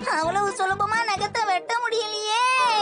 அவ்வளவு சுலபமா நகத்தை வெட்ட முடியலையே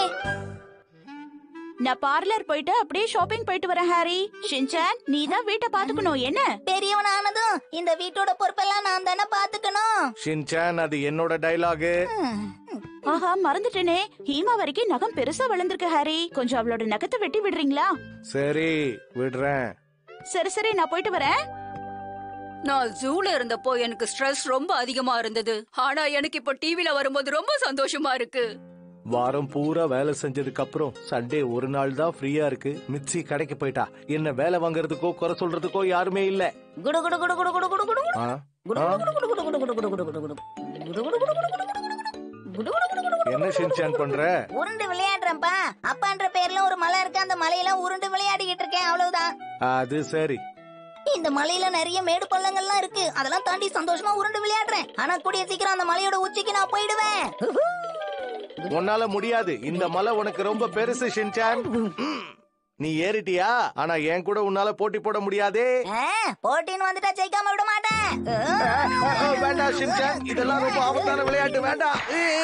நான் பார்லர் போயிட்டு அப்படியே ஷாப்பிங் போயிட்டு வரேன் ஹாரி ஷின்சான் நீ தான் வீட்டை பாத்துக்கணும் என்ன பெரியவன் ஆனதும் இந்த வீட்டோட பொறுப்பெல்லாம் நான் தானே பாத்துக்கணும் ஷின்சான் அது என்னோட டைலாகு ஆஹா மறந்துட்டேனே ஹீமா வரைக்கும் நகம் பெருசா வளர்ந்துருக்கு ஹாரி கொஞ்சம் அவளோட நகத்தை வெட்டி விடுறீங்களா சரி விடுறேன் சரி சரி நான் போயிட்டு வரேன் நான் ஜூல இருந்தப்போ எனக்கு ஸ்ட்ரெஸ் ரொம்ப அதிகமா இருந்தது ஆனா எனக்கு இப்போ டிவில வரும்போது ரொம்ப சந்தோஷமா இருக்கு வாரம் பூரா வேலை செஞ்சதுக்கு அப்புறம் சண்டே ஒரு நாள் தான் ஃப்ரீயா இருக்கு மிச்சி கடைக்கு போயிட்டா என்ன வேலை வாங்குறதுக்கோ குறை சொல்றதுக்கோ யாருமே இல்ல குடு குடு குடு குடு குடு குடு குடு குடு ஆ? குடு ஆ? குடு குடு குடு குடு குடு குடு குடு குடு குடு குடு குடு குடு குடு குடு குடு குடு குடு குடு என்ன ஷின்சான் பண்ற உருண்டு விளையாடுறேன்ப்பா அப்பான்ற பேர்ல ஒரு மலை இருக்கு அந்த மலையில உருண்டு விளையாடிக்கிட்டு இருக்கேன் அவ்வளவுதான் அது சரி இந்த மலையில நிறைய மேடு பள்ளங்கள்லாம் இருக்கு அதெல்லாம் தாண்டி சந்தோஷமா உருண்டு விளையாடுறேன் ஆனா கூடிய சீக்கிரம் அந்த மலையோட உச்சிக்கு நான் போயிடுவேன் உன்னால முடியாது இந்த மலை உனக்கு ரொம்ப பெருசு ஷின்சான் ம். நீ ஏறிட்டியா ஆனா என் கூட உன்னால போட்டி போட முடியாதே ஆ, போட்டின்னு வந்துட்டா ஜெயிக்காம விட மாட்டேன் ஆ, வேண்டாம் ஷின்சான் இதெல்லாம் ரொம்ப ஆபத்தான விளையாட்டு வேண்டாம்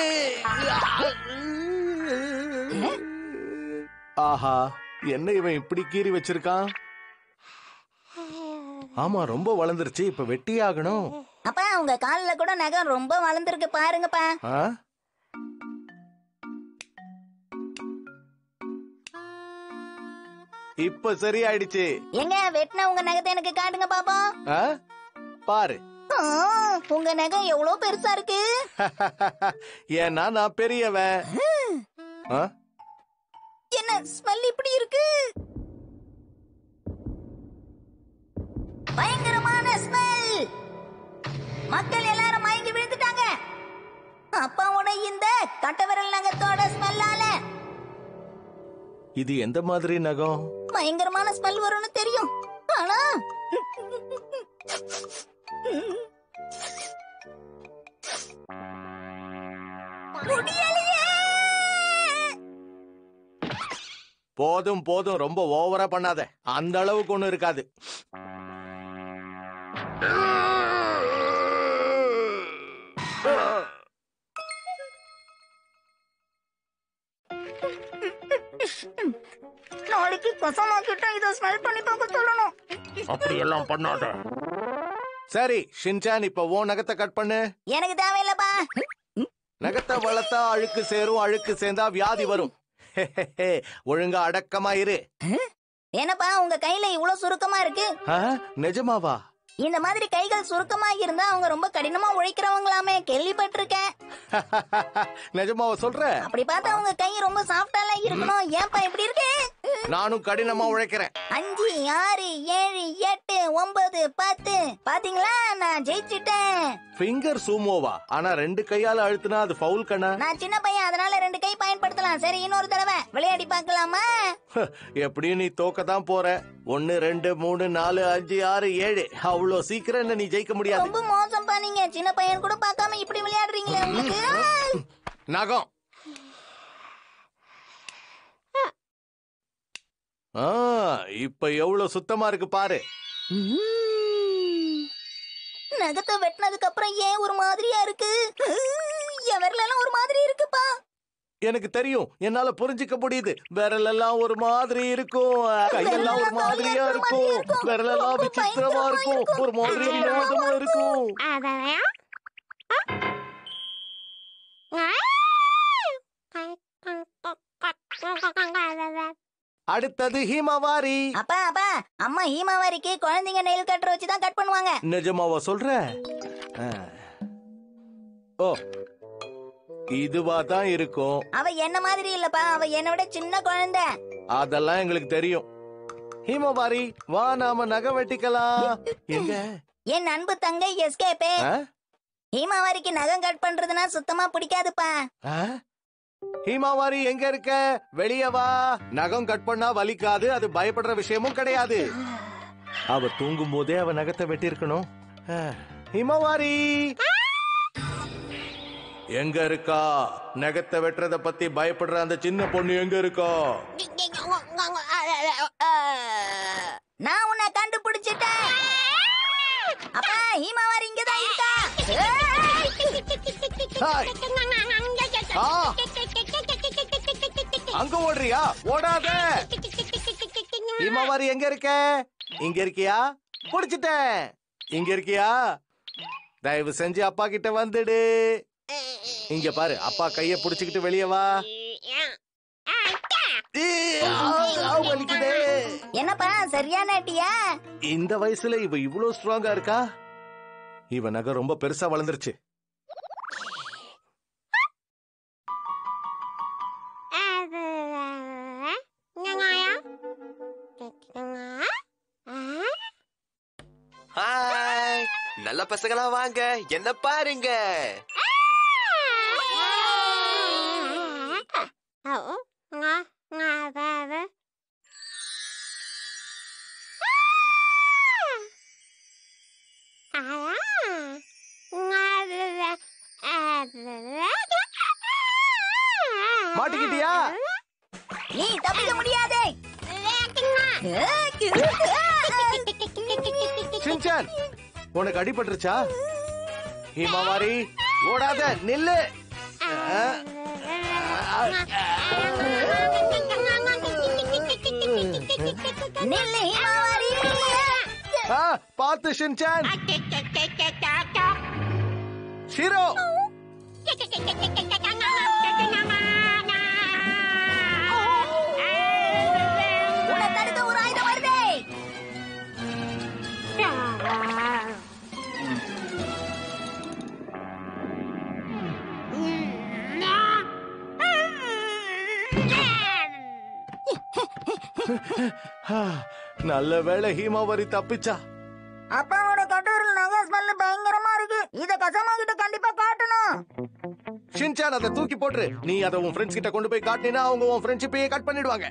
ஆஹா என்ன இவன் இப்படி கீறி வச்சிருக்கான் ஆமா ரொம்ப வளர்ந்துருச்சு இப்ப வெட்டி ஆகணும் அப்பா உங்க கால்ல கூட நகம் ரொம்ப வளர்ந்துருக்கு பாருங்கப்பா ஆ? இப்ப சரியாயிடுச்சு எங்க வெட்டின உங்க நகத்தை எனக்கு காட்டுங்க பாப்போம் ஆ? பாரு ஆ, உங்க நகம் எவ்வளவு பெருசா இருக்கு ஏன்னா நான் பெரியவன் ஆ? என்ன ஸ்மெல் இப்படி இருக்கு பயங்கரமான ஸ்மெல் மக்கள் எல்லாரும் மயங்கி விழுந்துட்டாங்க அப்பாவோட இந்த கட்டவிரல் நகத்தோட ஸ்மெல்லால இது எந்த மாதிரி நகம் பயங்கரமான ஸ்மெல் வரும்னு தெரியும் ஆனா முடியலையே போதும் போதும் ரொம்ப ஓவரா பண்ணாத அந்த அளவுக்கு ஒண்ணு இருக்காது நாளைக்கு பசமா கிட்ட இதை ஸ்மெல் பண்ணி பார்க்க சொல்லணும் அப்படி எல்லாம் பண்ணாத சரி ஷின்சான் இப்ப ஓ நகத்தை கட் பண்ணு எனக்கு தேவையில்லப்பா நகத்தை வளர்த்தா அழுக்கு சேரும் அழுக்கு சேர்ந்தா வியாதி வரும் ஒழுங்கா அடக்கமா இரு என்னப்பா உங்க கையில இவ்வளவு சுருக்கமா இருக்கு ஆ, நிஜமாவா இந்த மாதிரி கைகள் சுருக்கமா இருந்தா அவங்க ரொம்ப கடினமா உழைக்கிறவங்களாமே கேள்விப்பட்டிருக்கேன் நிஜமாவா சொல்ற அப்படி பார்த்தா உங்க கை ரொம்ப சாஃப்டால இருக்கணும் ஏன்பா இப்படி இருக்கு நானும் கடினமா உழைக்கிறேன் அஞ்சு ஆறு ஏழு எட்டு ஒன்பது பத்து பாத்தீங்களா நான் ஜெயிச்சிட்டேன் ஃபிங்கர் சூமோவா ஆனா ரெண்டு கையால அழுத்துனா அது ஃபவுல் கண்ணா நான் சின்ன பையன் அதனால ரெண்டு கை பயன்படுத்தலாம் சரி இன்னொரு தடவை விளையாடி பார்க்கலாமா எப்படியும் நீ தோக்க தான் போற ஒன்னு ரெண்டு மூணு நாலு அஞ்சு ஆறு ஏழு அவ்வளோ சீக்கிரம் என்ன நீ ஜெயிக்க முடியாது ரொம்ப மோசம் பண்ணீங்க சின்ன பையன் கூட பார்க்காம இப்படி விளையாடுறீங்களே உங்களுக்கு நகம் ஆ, இப்ப எவ்வளவு சுத்தமா இருக்கு பாரு நகத்தை வெட்டினதுக்கு அப்புறம் ஏன் ஒரு மாதிரியா இருக்கு என் விரல எல்லாம் ஒரு மாதிரி இருக்குப்பா எனக்கு தெரியும் என்னால புரிஞ்சுக்க முடியுது விரலெல்லாம் ஒரு மாதிரி இருக்கும் கையெல்லாம் ஒரு மாதிரியா இருக்கும் விரலெல்லாம் விசித்திரமா இருக்கும் ஒரு மாதிரி வினோதமா இருக்கும் அடுத்தது ஹீமாவாரி அப்பா அப்பா அம்மா ஹீமாவாரிக்கு குழந்தைங்க நெயில் கட்டர் வச்சு தான் கட் பண்ணுவாங்க நிஜமாவா சொல்ற ஆ. ஓ இதுவா தான் இருக்கும் அவ என்ன மாதிரி இல்லப்பா அவ என்னை விட சின்ன குழந்தை அதெல்லாம் எங்களுக்கு தெரியும் ஹீமவாரி வா நாம நகை வெட்டிக்கலாம் எங்க என் அன்பு தங்கை எஸ்கேபே ஆ? ஹீமாவாரிக்கு நகம் கட் பண்றதுனா சுத்தமா பிடிக்காதுப்பா ஆ? ஹீமாவாரி எங்க இருக்க வெளிய வா நகம் கட் பண்ணா வலிக்காது அது பயப்படுற விஷயமும் கிடையாது அவ தூங்கும் போதே அவ நகத்தை வெட்டி இருக்கணும் ஹீமாவாரி எங்க இருக்கா நகத்தை வெட்டுறத பத்தி பயப்படுற அந்த சின்ன பொண்ணு எங்க இருக்கா நான் உன்னை கண்டுபிடிச்சிட்டேன் அப்பா ஹீமாவாரி இங்கதான் இருக்கா ஹாய். ஆ! அங்க ஓடுறியா ஓடாத ஹீமாவாரி எங்க இருக்க இங்க இருக்கியா புடிச்சிட்டேன் இங்க இருக்கியா தயவு செஞ்சு அப்பா கிட்ட வந்துடு இங்க பாரு அப்பா கைய புடிச்சுக்கிட்டு வெளியே வா ஈ, ஆ, ஆ, வலிக்குதே. என்னப்பா சரியான அடியா இந்த வயசுல இவ இவ்வளவு ஸ்ட்ராங்கா இருக்கா இவ நகை ரொம்ப பெருசா வளர்ந்துருச்சு ஹாய் நல்ல பசங்களா வாங்க என்ன பாருங்க மாட்டிக்கிட்டியா நீ தப்பிக்க முடியாதே சின்சான் உனக்கு அடிபட்டுருச்சா ஹீமாவாரி ஓடாத நில்லு ஆ, நில்லு ஹீமாவாரி ஆ, பார்த்து ஷின்சான் ஷீரோ உன்னை தடுக்க ஒரு ஆயுதம் வருதே ஆ, நல்ல வேளை ஹீமாவரி தப்பிச்சா அப்பாவோட கட்டூரில் நகை ஸ்மெல் பயங்கரமா இருக்கு இத கசமா கிட்ட கண்டிப்பா காட்டணும் ஷின்சான் அதை தூக்கி போட்டுரு நீ அதை உன் ஃப்ரெண்ட்ஸ் கிட்ட கொண்டு போய் காட்டினா அவங்க உன் ஃப்ரெண்ட்ஷிப்பையே கட் பண்ணிடுவாங்க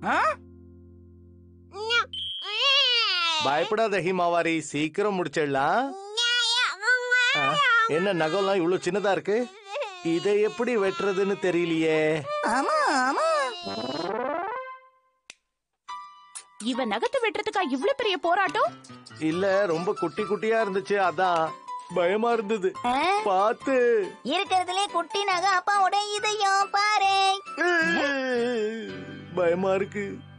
பயப்படாத ஹீமாவாரி சீக்கிரம் முடிச்சிடலாம் ஆ, என்ன நகைலாம் இவ்வளவு சின்னதா இருக்கு இதை எப்படி வெட்டுறதுன்னு தெரியலையே ஆமா ஆமா இவ நகத்தை வெட்டுறதுக்கா இவ்ளோ பெரிய போராட்டம் இல்ல ரொம்ப குட்டி குட்டியா இருந்துச்சு அதான் பயமா இருந்தது ஆ? பார்த்து இருக்கிறதுலே குட்டி நகை அப்பாவோட இதயம் பாரு பயமா இருக்கு